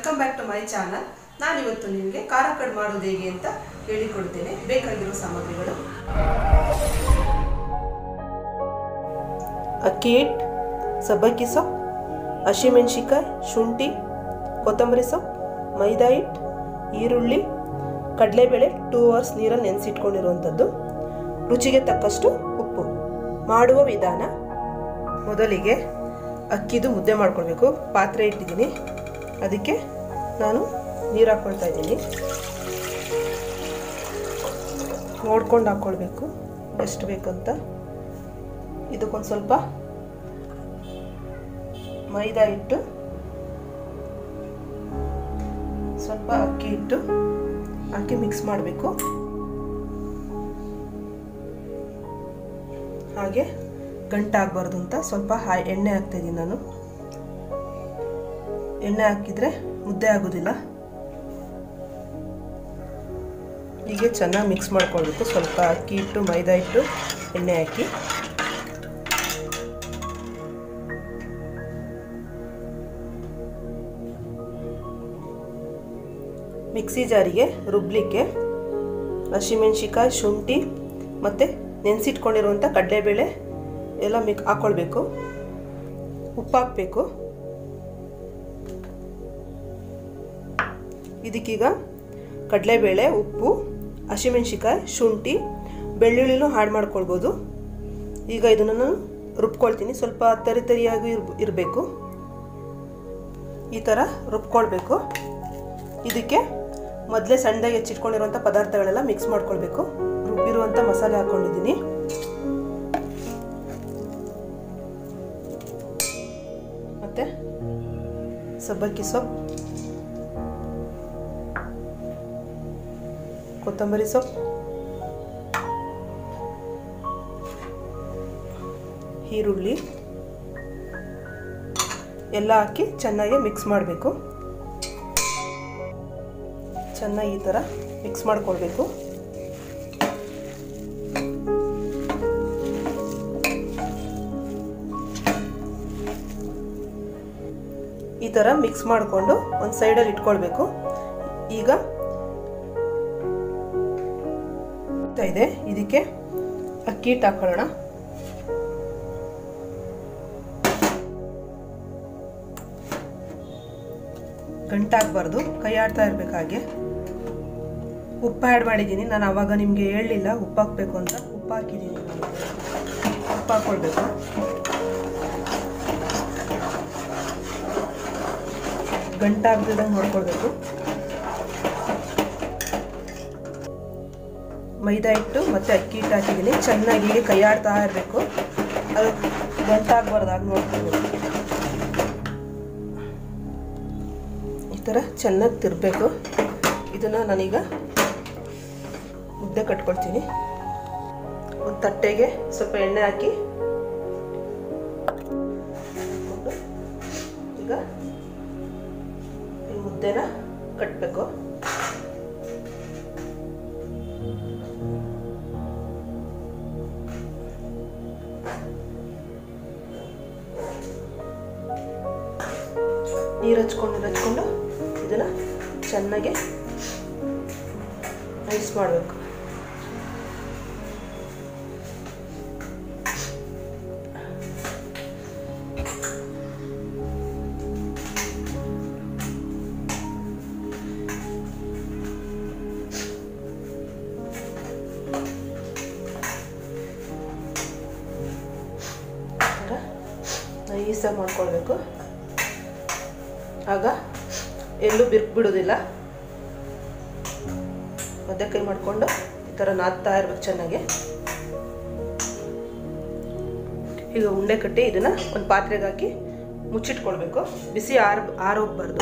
welcome back to my channel ನಾನಿವತ್ತು ನಿಮಗೆ ಖಾರ ಕಡ್ ಮಾಡೋದು ಹೇಗೆ ಅಂತ ಹೇಳಿಕೊಡ್ತೇನೆ ಬೇಕಾಗಿರೋ ಸಾಮಗ್ರಿಗಳು ಅಕ್ಕಿ ಹಿಟ್ಟು ಸಬ್ಬಕ್ಕಿ ಸೊಪ್ಪು ಹಸಿಮೆಣಸಿಕಾಯಿ ಶುಂಠಿ ಕೊತ್ತಂಬರಿ ಸೊಪ್ಪು ಮೈದಾ ಹಿಟ್ಟು ಈರುಳ್ಳಿ ಕಡಲೆಬೇಳೆ ಟೂ ಅವರ್ಸ್ ನೀರಲ್ಲಿ ನೆನೆಸಿಟ್ಕೊಂಡಿರುವಂಥದ್ದು ರುಚಿಗೆ ತಕ್ಕಷ್ಟು ಉಪ್ಪು ಮಾಡುವ ವಿಧಾನ ಮೊದಲಿಗೆ ಅಕ್ಕಿದು ಮುದ್ದೆ ಮಾಡ್ಕೊಳ್ಬೇಕು ಪಾತ್ರೆ ಇಟ್ಟಿದ್ದೀನಿ ಅದಕ್ಕೆ ನಾನು ನೀರು ಹಾಕ್ಕೊಳ್ತಾ ಇದ್ದೀನಿ ನೋಡ್ಕೊಂಡು ಹಾಕ್ಕೊಳ್ಬೇಕು ಎಷ್ಟು ಬೇಕಂತ ಇದಕ್ಕೊಂದು ಸ್ವಲ್ಪ ಮೈದಾ ಹಿಟ್ಟು ಸ್ವಲ್ಪ ಅಕ್ಕಿ ಹಿಟ್ಟು ಹಾಕಿ ಮಿಕ್ಸ್ ಮಾಡಬೇಕು ಹಾಗೆ ಗಂಟಾಗಬಾರ್ದು ಅಂತ ಸ್ವಲ್ಪ ಹಾ ಎಣ್ಣೆ ಹಾಕ್ತಾಯಿದ್ದೀನಿ ನಾನು ಎಣ್ಣೆ ಹಾಕಿದರೆ ಮುದ್ದೆ ಆಗೋದಿಲ್ಲ ಹೀಗೆ ಚೆನ್ನಾಗಿ ಮಿಕ್ಸ್ ಮಾಡ್ಕೊಳ್ಬೇಕು ಸ್ವಲ್ಪ ಅಕ್ಕಿ ಹಿಟ್ಟು ಮೈದಾ ಹಿಟ್ಟು ಎಣ್ಣೆ ಹಾಕಿ ಮಿಕ್ಸಿ ಜಾರಿಗೆ ರುಬ್ಲಿಕ್ಕೆ ಹಸಿಮೆಣ್ಸಿಕಾಯಿ ಶುಂಠಿ ಮತ್ತು ನೆನೆಸಿಟ್ಕೊಂಡಿರುವಂಥ ಕಡಲೆಬೇಳೆ ಎಲ್ಲ ಮಿಕ್ ಹಾಕ್ಕೊಳ್ಬೇಕು ಉಪ್ಪು ಹಾಕಬೇಕು ಇದಕ್ಕೀಗ ಕಡಲೆಬೇಳೆ ಉಪ್ಪು ಹಸಿಮೆಣ್ಸಿಕಾಯಿ ಶುಂಠಿ ಬೆಳ್ಳುಳ್ಳಿನೂ ಹಾಡು ಮಾಡ್ಕೊಳ್ಬೋದು ಈಗ ಇದನ್ನು ನಾನು ರುಬ್ಕೊಳ್ತೀನಿ ಸ್ವಲ್ಪ ತರಿ ತರಿಯಾಗಿ ಇರ್ ಇರಬೇಕು ಈ ಥರ ರುಬ್ಕೊಳ್ಬೇಕು ಇದಕ್ಕೆ ಮೊದಲೇ ಸಣ್ಣದಾಗಿ ಹೆಚ್ಚಿಟ್ಕೊಂಡಿರುವಂಥ ಪದಾರ್ಥಗಳೆಲ್ಲ ಮಿಕ್ಸ್ ಮಾಡ್ಕೊಳ್ಬೇಕು ರುಬ್ಬಿರುವಂಥ ಮಸಾಲೆ ಹಾಕ್ಕೊಂಡಿದ್ದೀನಿ ಮತ್ತು ಸಬ್ಬಕ್ಕಿ ಸೊಪ್ಪು ಕೊತ್ತಂಬರಿ ಸೊಪ್ಪು ಈರುಳ್ಳಿ ಎಲ್ಲ ಹಾಕಿ ಚೆನ್ನಾಗಿ ಮಿಕ್ಸ್ ಮಾಡಬೇಕು ಚೆನ್ನಾಗಿ ಈ ಥರ ಮಿಕ್ಸ್ ಮಾಡ್ಕೊಳ್ಬೇಕು ಈ ಥರ ಮಿಕ್ಸ್ ಮಾಡಿಕೊಂಡು ಒಂದು ಸೈಡಲ್ಲಿ ಇಟ್ಕೊಳ್ಬೇಕು ಈಗ ಇದೆ ಇದಕ್ಕೆ ಅಕ್ಕಿ ಹಿಟ್ಟು ಹಾಕೊಳ್ಳೋಣ ಗಂಟಾಗಬಾರ್ದು ಕೈ ಆಡ್ತಾ ಇರಬೇಕು ಹಾಗೆ ಉಪ್ಪು ಆ್ಯಡ್ ಮಾಡಿದ್ದೀನಿ ನಾನು ಆವಾಗ ನಿಮಗೆ ಹೇಳಲಿಲ್ಲ ಉಪ್ಪು ಹಾಕಬೇಕು ಅಂತ ಉಪ್ಪು ಹಾಕಿದ್ದೀನಿ ಉಪ್ಪು ಹಾಕ್ಕೊಳ್ಬೇಕು ಗಂಟಾಗ್ದಿದಂಗೆ ನೋಡ್ಕೊಳ್ಬೇಕು ಮೈದಾ ಹಿಟ್ಟು ಮತ್ತು ಅಕ್ಕಿ ಹಿಟ್ಟು ಹಾಕಿದ್ದೀನಿ ಚೆನ್ನಾಗಿ ಹೀಗೆ ಕೈ ಆಡ್ತಾ ಇರಬೇಕು ಅದು ಗಂಟಾಗಬಾರ್ದಾಗ ನೋಡ್ಕೊಳ್ಬೇಕು ಈ ಥರ ಚೆನ್ನಾಗಿ ತಿರ್ಬೇಕು ಇದನ್ನು ನಾನೀಗ ಮುದ್ದೆ ಕಟ್ಕೊಳ್ತೀನಿ ಒಂದು ತಟ್ಟೆಗೆ ಸ್ವಲ್ಪ ಎಣ್ಣೆ ಹಾಕಿ ಈಗ ಈ ಮುದ್ದೆನ ಕಟ್ಟಬೇಕು ನೀರು ಹಚ್ಕೊಂಡು ನೀರು ಹಚ್ಕೊಂಡು ಇದನ್ನು ಚೆನ್ನಾಗಿ ನೈಸ್ ಮಾಡಬೇಕು ನೈಸಾಗಿ ಮಾಡ್ಕೊಳ್ಬೇಕು ಆಗ ಎಲ್ಲೂ ಬಿರ್ಕ್ ಬಿಡೋದಿಲ್ಲ ಮಧ್ಯ ಕೈ ಮಾಡಿಕೊಂಡು ಈ ಥರ ನಾದ್ತಾ ಇರ್ಬೇಕು ಚೆನ್ನಾಗಿ ಈಗ ಉಂಡೆ ಕಟ್ಟಿ ಇದನ್ನು ಒಂದು ಪಾತ್ರೆಗೆ ಹಾಕಿ ಮುಚ್ಚಿಟ್ಕೊಳ್ಬೇಕು ಬಿಸಿ ಆರ್ ಆರೋಗ್ಬಾರ್ದು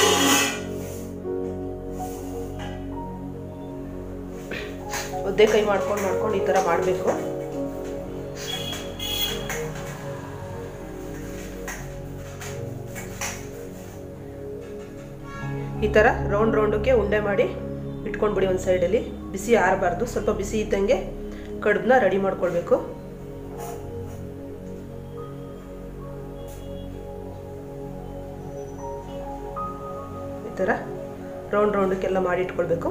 ಒದ್ದೆ ಕೈ ಮಾಡ್ಕೊಂಡು ಮಾಡ್ಕೊಂಡು ಈ ಥರ ಮಾಡಬೇಕು ಈ ಥರ ರೌಂಡ್ ರೌಂಡಕ್ಕೆ ಉಂಡೆ ಮಾಡಿ ಇಟ್ಕೊಂಡ್ಬಿಡಿ ಒಂದು ಸೈಡಲ್ಲಿ ಬಿಸಿ ಆರಬಾರ್ದು ಸ್ವಲ್ಪ ಬಿಸಿ ಇದ್ದಂಗೆ ಕಡುಬನ್ನ ರೆಡಿ ಮಾಡ್ಕೊಳ್ಬೇಕು ಈ ಥರ ರೌಂಡ್ ರೌಂಡಕ್ಕೆಲ್ಲ ಮಾಡಿಟ್ಕೊಳ್ಬೇಕು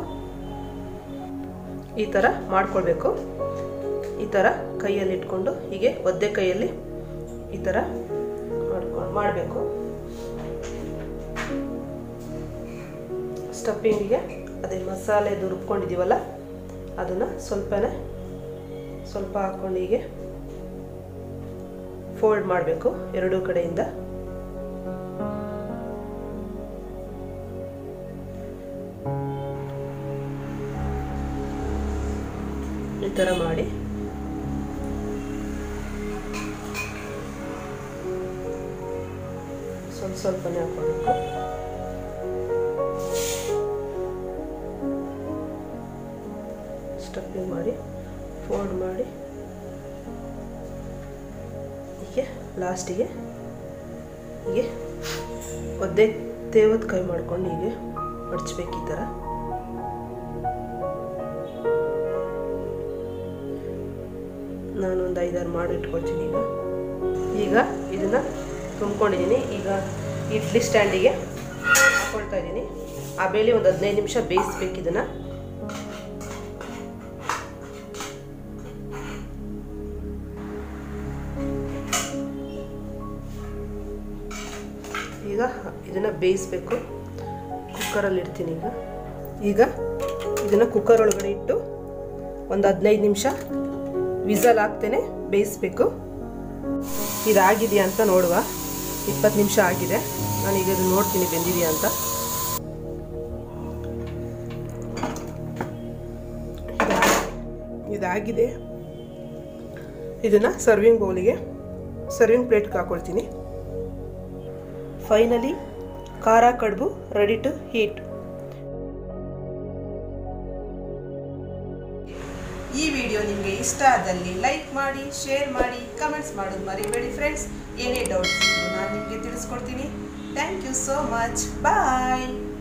ಈ ಥರ ಮಾಡ್ಕೊಳ್ಬೇಕು ಈ ಥರ ಕೈಯಲ್ಲಿ ಇಟ್ಕೊಂಡು ಹೀಗೆ ಒದ್ದೆ ಕೈಯಲ್ಲಿ ಈ ಥರ ಮಾಡ್ಕೊಂಡು ಮಾಡಬೇಕು ಸ್ಟಫಿಂಗಿಗೆ ಅದೇ ಮಸಾಲೆದು ರುಬ್ಕೊಂಡಿದ್ದೀವಲ್ಲ ಅದನ್ನು ಸ್ವಲ್ಪನೇ ಸ್ವಲ್ಪ ಹಾಕ್ಕೊಂಡು ಹೀಗೆ ಫೋಲ್ಡ್ ಮಾಡಬೇಕು ಎರಡೂ ಕಡೆಯಿಂದ ಈ ಥರ ಮಾಡಿ ಸ್ವಲ್ಪ ಸ್ವಲ್ಪನೇ ಹಾಕೊಳ್ಬೇಕು ಸ್ಟಫಿಂಗ್ ಮಾಡಿ ಫೋಲ್ಡ್ ಮಾಡಿ ಹೀಗೆ ಲಾಸ್ಟಿಗೆ ಹೀಗೆ ಒದ್ದೆ ತೇವದ ಕೈ ಮಾಡ್ಕೊಂಡು ಹೀಗೆ ಮಡಚ್ಬೇಕು ಈ ಥರ ನಾನೊಂದು ಐದಾರು ಮಾಡಿ ಇಟ್ಕೊಳ್ತೀನಿ ಈಗ ಈಗ ಇದನ್ನು ತುಂಬ್ಕೊಂಡಿದ್ದೀನಿ ಈಗ ಇಡ್ಲಿ ಸ್ಟ್ಯಾಂಡಿಗೆ ಹಾಕ್ಕೊಳ್ತಾ ಇದ್ದೀನಿ ಆ ಬೇಳೆ ಒಂದು ಹದಿನೈದು ನಿಮಿಷ ಬೇಯಿಸ್ಬೇಕು ಇದನ್ನು ಈಗ ಇದನ್ನು ಬೇಯಿಸ್ಬೇಕು ಕುಕ್ಕರಲ್ಲಿ ಇಡ್ತೀನಿ ಈಗ ಈಗ ಇದನ್ನು ಕುಕ್ಕರ್ ಒಳಗಡೆ ಇಟ್ಟು ಒಂದು ಹದಿನೈದು ನಿಮಿಷ ವಿಸಲ್ ಹಾಕ್ತೇನೆ ಬೇಯಿಸ್ಬೇಕು ಇದಾಗಿದೆಯಾ ಅಂತ ನೋಡುವ ಇಪ್ಪತ್ತು ನಿಮಿಷ ಆಗಿದೆ ನಾನೀಗ ಇದು ನೋಡ್ತೀನಿ ಬೆಂದಿದೆಯಾ ಅಂತ ಇದಾಗಿದೆ ಇದನ್ನು ಸರ್ವಿಂಗ್ ಬೌಲಿಗೆ ಸರ್ವಿಂಗ್ ಪ್ಲೇಟ್ಗೆ ಹಾಕೊಳ್ತೀನಿ ಫೈನಲಿ ಖಾರ ಕಡುಬು ರೆಡಿ ಟು ಹೀಟ್ ಈ ವಿಡಿಯೋ ನಿಮಗೆ ಇಷ್ಟ ಆದಲ್ಲಿ ಲೈಕ್ ಮಾಡಿ ಶೇರ್ ಮಾಡಿ ಕಮೆಂಟ್ಸ್ ಮಾಡೋದು ಮರಿಬೇಡಿ ಫ್ರೆಂಡ್ಸ್ ಏನೇ ಡೌಟ್ಸ್ ಇದ್ರು ನಾನು ನಿಮಗೆ ತಿಳಿಸ್ಕೊಡ್ತೀನಿ thank you so much bye